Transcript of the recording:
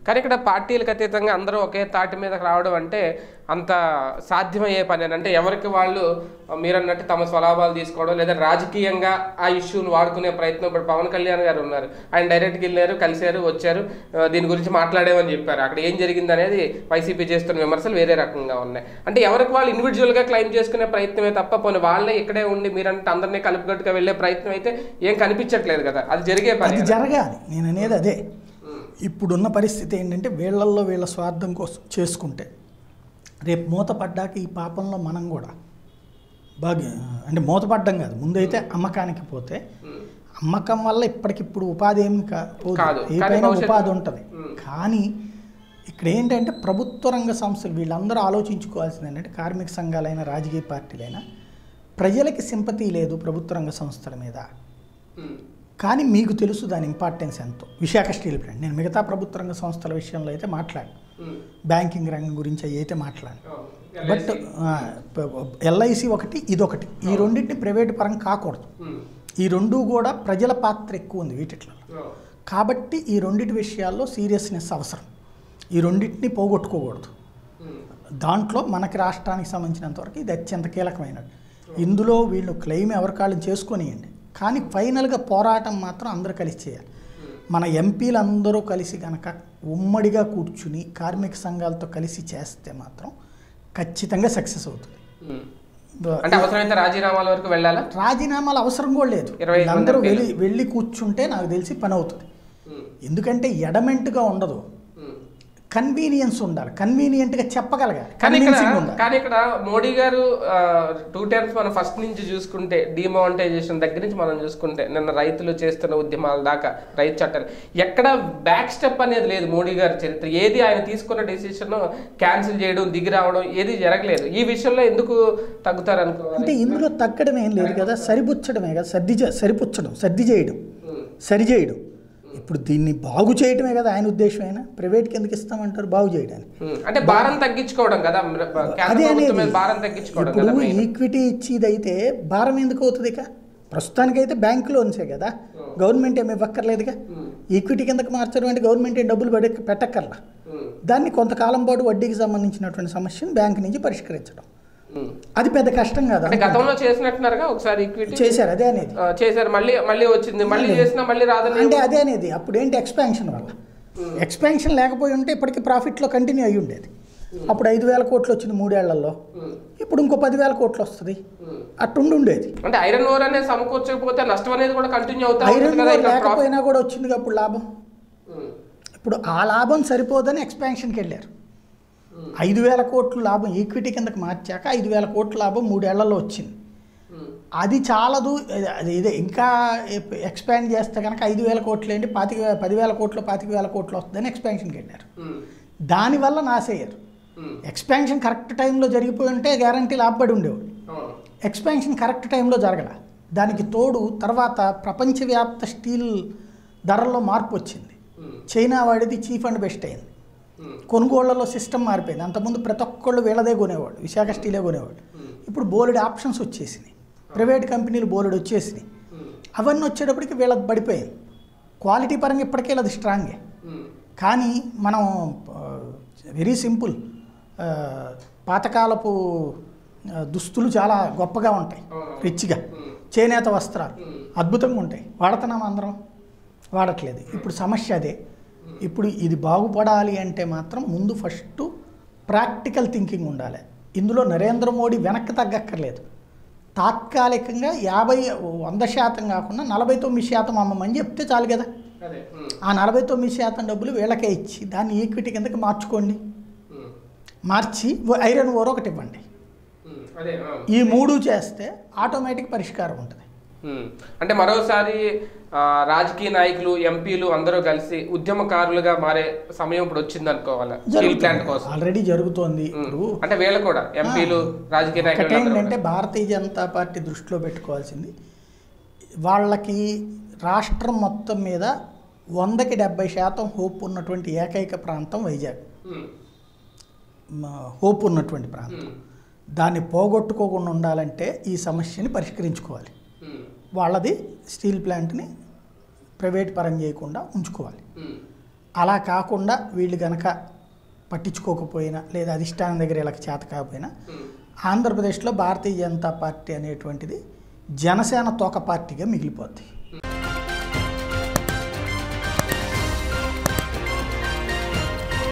కానీ ఇక్కడ పార్టీలకు అతీతంగా అందరూ ఒకే తాటి మీద రావడం అంటే అంత సాధ్యమయ్యే పని అంటే ఎవరికి వాళ్ళు మీరన్నట్టు తమ స్వలాభాలు తీసుకోవడం లేదా రాజకీయంగా ఆ ఇష్యూని వాడుకునే ప్రయత్నం ఇప్పుడు పవన్ కళ్యాణ్ గారు ఉన్నారు ఆయన డైరెక్ట్గా వెళ్ళారు కలిశారు వచ్చారు ఆ, దీని గురించి మాట్లాడేమని చెప్పారు అక్కడ ఏం జరిగింది అనేది వైసీపీ చేస్తున్న విమర్శలు వేరే రకంగా ఉన్నాయి అంటే ఎవరికి వాళ్ళు ఇండివిజువల్గా క్లైమ్ చేసుకునే ప్రయత్నమే తప్ప పోనీ వాళ్ళే ఇక్కడే ఉండి మీరంటే అందరినీ కలుపుగట్టుగా వెళ్ళే ప్రయత్నం అయితే ఏం కనిపించట్లేదు కదా అది జరిగే పని అది జరగాలి నేను అనేది అదే ఇప్పుడున్న పరిస్థితి ఏంటంటే వీళ్ళల్లో వీళ్ళ స్వార్థం కోసం చేసుకుంటే రేపు మూతపడ్డాక ఈ పాపంలో మనం కూడా బాగా అంటే మూతపడ్డం కాదు ముందైతే అమ్మకానికి పోతే ఉమ్. అమ్మకం వల్ల ఇప్పటికిప్పుడు ఉపాధి ఏమి కా- పోదు. కాదు. ఏ కానీ పైన భవిష్యత్తు- ఉపాధి ఉంటుంది ఉమ్. కానీ ఇక్కడ ఏంటంటే ప్రభుత్వ రంగ సంస్థలు వీళ్ళందరూ ఆలోచించుకోవాల్సింది ఏంటంటే కార్మిక సంఘాలైన రాజకీయ పార్టీలైనా ప్రజలకి సింపతి లేదు ప్రభుత్వ రంగ సంస్థల మీద ఉమ్. కానీ మీకు తెలుసు దాని ఇంపార్టెన్స్ ఎంతో విశాఖ స్టీల్ ప్లాంట్ నేను మిగతా ప్రభుత్వ రంగ సంస్థల విషయంలో అయితే మాట్లాడు ఉమ్. బ్యాంకింగ్ రంగం గురించి అవి అయితే మాట్లాడు అవును. బట్ ఎల్ఐసి ఒకటి ఇదొకటి ఈ రెండింటిని ప్రైవేట్ పరం కాకూడదు ఉమ్. ఈ రెండు కూడా ప్రజల పాత్ర ఎక్కువ ఉంది వీటిట్లో అవును. కాబట్టి ఈ రెండిటి విషయాల్లో సీరియస్నెస్ అవసరం ఈ రెండింటిని పోగొట్టుకోకూడదు ఉమ్. దాంట్లో మనకి రాష్ట్రానికి సంబంధించినంత వరకు ఇది అత్యంత కీలకమైనది ఇందులో వీళ్ళు క్లెయిమ్ ఎవరికాళ్ళు చేసుకొనియండి కానీ ఫైనల్గా పోరాటం మాత్రం అందరూ కలిసి చేయాలి మన ఎంపీలు అందరూ కలిసి కనుక ఉమ్మడిగా కూర్చుని కార్మిక సంఘాలతో కలిసి చేస్తే మాత్రం ఖచ్చితంగా సక్సెస్ అవుతుంది ఉమ్. అంటే అవసరమైతే రాజీనామాల వరకు వెళ్ళాలా రాజీనామాలు అవసరం కూడా లేదు ఇరవై ఐదు మంది అందరూ ఎంపీలు. వెళ్ళి వెళ్ళి కూర్చుంటే నాకు తెలిసి పని అవుతుంది ఉమ్. ఎందుకంటే ఎడమెంట్గా ఉండదు ఉమ్. కన్వీనియన్స్ ఉండాలి కన్వీనియంట్గా చెప్పగలగాలి కానీ ఇక్కడ కన్విన్సింగ్ ఉండాలి కానీ ఇక్కడ మోడీ గారు టూ టైమ్స్ మనం ఫస్ట్ నుంచి చూసుకుంటే డిమానిటైజేషన్ దగ్గర నుంచి మనం చూసుకుంటే నిన్న రైతులు చేస్తున్న ఉద్యమాల దాకా రైతు చట్టాలు ఎక్కడ బ్యాక్ స్టెప్ అనేది లేదు మోడీ గారి చరిత్ర ఏది ఆయన తీసుకున్న డెసిషన్ క్యాన్సిల్ చేయడం దిగి రావడం ఏది జరగలేదు ఈ విషయంలో ఎందుకు తగ్గుతారు అంటే అనుకోవాలి ఇందులో తగ్గడం ఏం లేదు కదా సరిపుచ్చడమే కదా సర్ది చే- సరిపుచ్చడం సర్ది చేయడం ఉమ్. సరి చేయడం ఇప్పుడు దీన్ని బాగు చేయడమే కదా ఆయన ఉద్దేశం అయినా ప్రైవేట్కి ఎందుకు ఇస్తామంటారు బాగు చేయడానికి ఉమ్. అంటే భారం తగ్గించుకోవడం కదా కేంద్ర అదే ప్రభుత్వం మీద అనేది భారం తగ్గించుకోవడం కదా ఇప్పుడు main. ఈక్విటీ ఇచ్చేదైతే భారం ఎందుకు అవుతుంది ఇక ప్రస్తుతానికైతే బ్యాంక్ లోన్సే కదా గవర్నమెంట్ ఏమి ఇవ్వక్కర్లేదుగా ఉమ్. ఈక్విటీ కిందకి మార్చడం అంటే గవర్నమెంట్ ఏం డబ్బులు పడే పెట్టక్కర్లా ఉమ్. దాన్ని కొంతకాలం పాటు వడ్డీకి సంబంధించినటువంటి సమస్యను బ్యాంక్ నుంచి పరిష్కరించడం ఉమ్. అది పెద్ద కష్టం కాదు అంటే గతంలో చేసినట్టున్నారుగా ఒకసారి ఈక్విటీ చేశారు అదే అనేది ఆ, చేశారు మళ్ళీ మళ్ళీ వచ్చింది మళ్ళీ చేసినా మళ్ళీ రాదని అంటే అదే అనేది అప్పుడు ఏంటి ఎక్స్పాన్షన్ వల్ల ఎక్స్పాన్షన్ లేకపోయి ఉంటే ఇప్పటికీ ప్రాఫిట్లో కంటిన్యూ అయ్యి ఉండేది అప్పుడు ఐదు వేల కోట్లు వచ్చింది మూడేళ్లలో ఉమ్. ఇప్పుడు ఇంకో పదివేల కోట్లు వస్తుంది ఉమ్. అట్టుండి ఉండేది అంటే ఐరన్ ఓర్ అనేది సమకూర్చకపోతే నష్టం అనేది కూడా కంటిన్యూ అవుతా ఐరన్ ఉంటుంది కదా ఓర్ ఇక్కడ profit. లేకపోయినా కూడా వచ్చింది అప్పుడు లాభం ఉమ్. ఇప్పుడు ఆ లాభం సరిపోదని ఎక్స్పాన్షన్కి వెళ్ళారు ఉమ్. ఐదు వేల కోట్లు లాభం ఈక్విటీ కిందకి మార్చాక ఐదు వేల కోట్ల లాభం మూడేళ్లలో వచ్చింది ఉమ్. అది చాలదు అది ఇదే ఇంకా ఎక్స్పాండ్ చేస్తే కనుక ఐదు వేల కోట్లు ఏంటి పాతిక వే- పదివేల కోట్లు పాతిక వేల కోట్లు వస్తుందని ఎక్స్పాన్షన్కి వెళ్ళారు ఉమ్. దానివల్ల నాసయ్యారు ఉమ్. ఎక్స్పాన్షన్ కరెక్ట్ టైంలో జరిగిపోయి ఉంటే గ్యారంటీ లాభపడి ఉండేవాడు అవును. ఎక్స్పాన్షన్ కరెక్ట్ టైంలో జరగల దానికి తోడు తర్వాత ప్రపంచవ్యాప్త స్టీల్ ధరల్లో మార్పు వచ్చింది ఉమ్. చైనా వాడిది చీఫ్ అండ్ బెస్ట్ అయింది ఉమ్. కొనుగోళ్లలో సిస్టమ్ మారిపోయింది అంతకుముందు ప్రతి ఒక్కళ్ళు వీళ్ళదే కొనేవాడు విశాఖ స్టీలే కొనేవాడు ఉమ్. ఇప్పుడు బోలెడు ఆప్షన్స్ వచ్చేసినాయి ప్రైవేట్ కంపెనీలు బోలెడు వచ్చేసినాయి ఉమ్. అవన్నీ వచ్చేటప్పటికి వీళ్ళది పడిపోయింది క్వాలిటీ పరంగా ఇప్పటికే అది స్ట్రాంగే ఉమ్. కానీ మనం వెరీ సింపుల్ పాతకాలపు ఆ, దుస్తులు చాలా గొప్పగా ఉంటాయి అవును. రిచ్గా ఉమ్. చేనేత వస్త్రాలు ఉమ్. అద్భుతంగా ఉంటాయి వాడుతున్నాం అందరం వాడట్లేదు ఇప్పుడు సమస్య అదే ఇప్పుడు ఇది బాగుపడాలి అంటే మాత్రం ముందు ఫస్ట్ ప్రాక్టికల్ థింకింగ్ ఉండాలి ఇందులో నరేంద్ర మోడీ వెనక్కి తగ్గక్కర్లేదు తాత్కాలికంగా యాభై వంద శాతం కాకుండా నలభై తొమ్మిది శాతం అమ్మమని చెప్తే చాలు కదా అదే ఉమ్. ఆ నలభై తొమ్మిది శాతం డబ్బులు వీళ్ళకే ఇచ్చి దాన్ని ఈక్విటీ కిందకి మార్చుకోండి ఉమ్. మార్చి ఓ- ఐరన్ ఓర్ ఒకటి ఇవ్వండి ఉమ్. అదే ఆ. ఈ మూడు చేస్తే ఆటోమేటిక్ పరిష్కారం ఉంటుంది ఉమ్. అంటే మరోసారి ఆ, రాజకీయ నాయకులు ఎంపీలు అందరూ కలిసి ఉద్యమకారులుగా మారే సమయం ఇప్పుడు వచ్చింది అనుకోవాలి స్టీల్ ప్లాంట్ కోసం ఆల్రెడీ జరుగుతోంది ఉమ్. ఇప్పుడు అంటే వీళ్ళు కూడా ఎంపీలు రాజకీయ నాయకులు అందరూ ఒకటేంటంటే కూడా. భారతీయ జనతా పార్టీ దృష్టిలో పెట్టుకోవాల్సింది వాళ్ళకి రాష్ట్రం మొత్తం మీద వందకి డెబ్బై శాతం హోప్ ఉన్నటువంటి ఏకైక ప్రాంతం వైజాగ్ ఉమ్. మ- హోప్ ఉన్నటువంటి ప్రాంతం ఉమ్. దాన్ని పోగొట్టుకోకుండా ఉండాలంటే ఈ సమస్యని పరిష్కరించుకోవాలి ఉమ్. వాళ్ళది స్టీల్ ప్లాంట్ని ప్రైవేట్ పరం చేయకుండా ఉంచుకోవాలి ఉమ్. అలా కాకుండా వీళ్ళు గనక పట్టించుకోకపోయినా లేదా అధిష్టానం దగ్గర వీళ్ళకి చేత కాకపోయినా ఉమ్. ఆంధ్రప్రదేశ్లో భారతీయ జనతా పార్టీ అనేటువంటిది జనసేన తోక పార్టీగా మిగిలిపోద్ది